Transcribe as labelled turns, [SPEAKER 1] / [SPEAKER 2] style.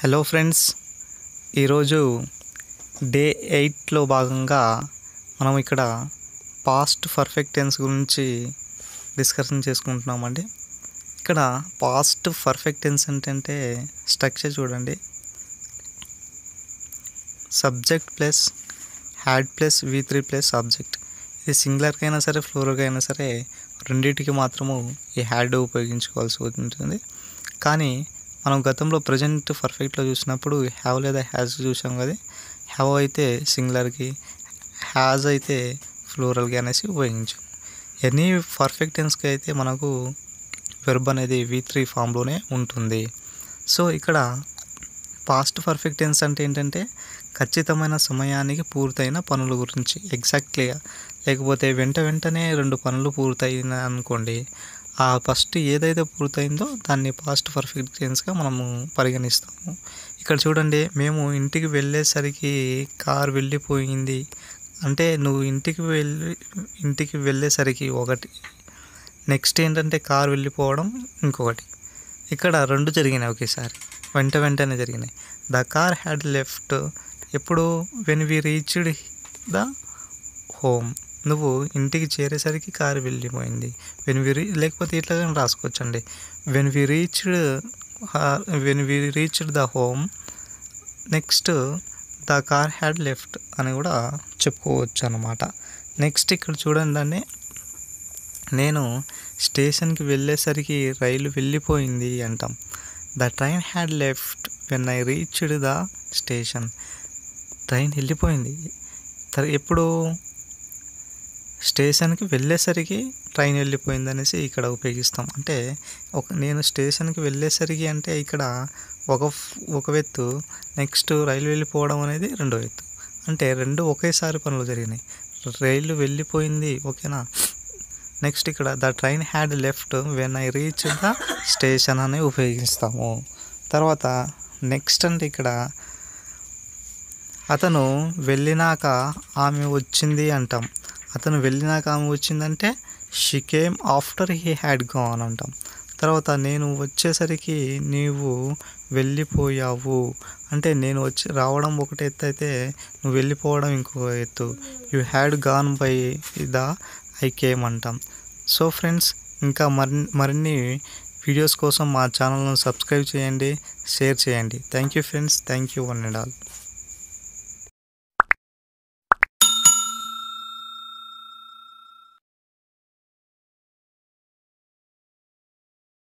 [SPEAKER 1] hello friends ఈరోజు day ఎయిట్లో భాగంగా మనం ఇక్కడ పాస్ట్ పర్ఫెక్ట్ టెన్స్ గురించి డిస్కషన్ చేసుకుంటున్నామండి ఇక్కడ పాస్ట్ పర్ఫెక్ట్ టెన్స్ ఏంటంటే స్ట్రక్చర్ చూడండి subject plus had plus V three plus subject ఇది సింగులర్కి అయినా సరే ఫ్లోర్కి అయినా సరే రెండింటికి మాత్రము ఈ హ్యాడ్ ఉపయోగించుకోవాల్సి ఉంటుంది కానీ మనం గతంలో ప్రజెంట్ పర్ఫెక్ట్లో చూసినప్పుడు హ్యావ్ లేదా హ్యాజ్ చూసాం కదా హ్యావ్ అయితే సింగులర్కి హ్యాజ్ అయితే ఫ్లోరల్కి అనేసి ఉపయోగించాం ఎనీ పర్ఫెక్ట్ టెన్స్కి అయితే మనకు వెర్బ్ అనేది వి త్రీ ఫామ్లోనే ఉంటుంది సో ఇక్కడ పాస్ట్ పర్ఫెక్ట్ టెన్స్ అంటే ఏంటంటే ఖచ్చితమైన సమయానికి పూర్తయిన పనుల గురించి ఎగ్జాక్ట్లీగా లేకపోతే వెంట వెంటనే రెండు పనులు పూర్తయిన అనుకోండి ఆ ఫస్ట్ ఏదైతే పూర్తయిందో దాన్ని పాస్ట్ పర్ఫెక్ట్ టెన్స్గా మనము పరిగణిస్తాము ఇక్కడ చూడండి మేము ఇంటికి వెళ్ళేసరికి కార్ వెళ్ళిపోయింది అంటే నువ్వు ఇంటికి వెళ్ళి ఇంటికి వెళ్ళేసరికి ఒకటి నెక్స్ట్ ఏంటంటే కార్ వెళ్ళిపోవడం ఇంకొకటి ఇక్కడ రెండు జరిగినాయి ఒకేసారి వెంట వెంటనే జరిగినాయి ద కార్ హ్యాడ్ లెఫ్ట్ ఎప్పుడు when we reached the home నువ్వు ఇంటికి చేరేసరికి కారు వెళ్ళిపోయింది వెన్ వి రీ లేకపోతే ఇట్లా కానీ రాసుకోవచ్చండి when we reached when we reached the home next the car had left అని కూడా చెప్పుకోవచ్చు అనమాట నెక్స్ట్ ఇక్కడ చూడండి నేను స్టేషన్కి వెళ్ళేసరికి రైలు వెళ్ళిపోయింది అంటాం the train had left when I reached the station train వెళ్ళిపోయింది తర్ ఎప్పుడు స్టేషన్కి వెళ్ళేసరికి ట్రైన్ వెళ్ళిపోయింది అనేసి ఇక్కడ ఉపయోగిస్తాం అంటే ఒక నేను స్టేషన్కి వెళ్ళేసరికి అంటే ఇక్కడ ఒక ఒక ఎత్తు నెక్స్ట్ రైలు వెళ్ళిపోవడం అనేది రెండో ఎత్తు అంటే రెండు ఒకేసారి పనులు జరిగినాయి రైలు వెళ్ళిపోయింది ఓకేనా నెక్స్ట్ ఇక్కడ the train had left when I reach the station అని ఉపయోగిస్తాము తర్వాత నెక్స్ట్ అంటే ఇక్కడ అతను వెళ్ళినాక ఆమె వచ్చింది అంటాం అతను వెళ్ళినాక ఆమె వచ్చిందంటే she came after he had gone అంటాం తర్వాత నేను వచ్చేసరికి నీవు వెళ్ళిపోయావు అంటే నేను వచ్చి రావడం ఒకటి ఎత్తు అయితే నువ్వు వెళ్ళిపోవడం ఇంకో ఎత్తు you had gone by the I came అంటాం సో ఫ్రెండ్స్ ఇంకా మరిన్ని మరిన్ని వీడియోస్ కోసం మా ఛానల్ను సబ్స్క్రైబ్ చేయండి షేర్ చేయండి thank you friends thank you one and all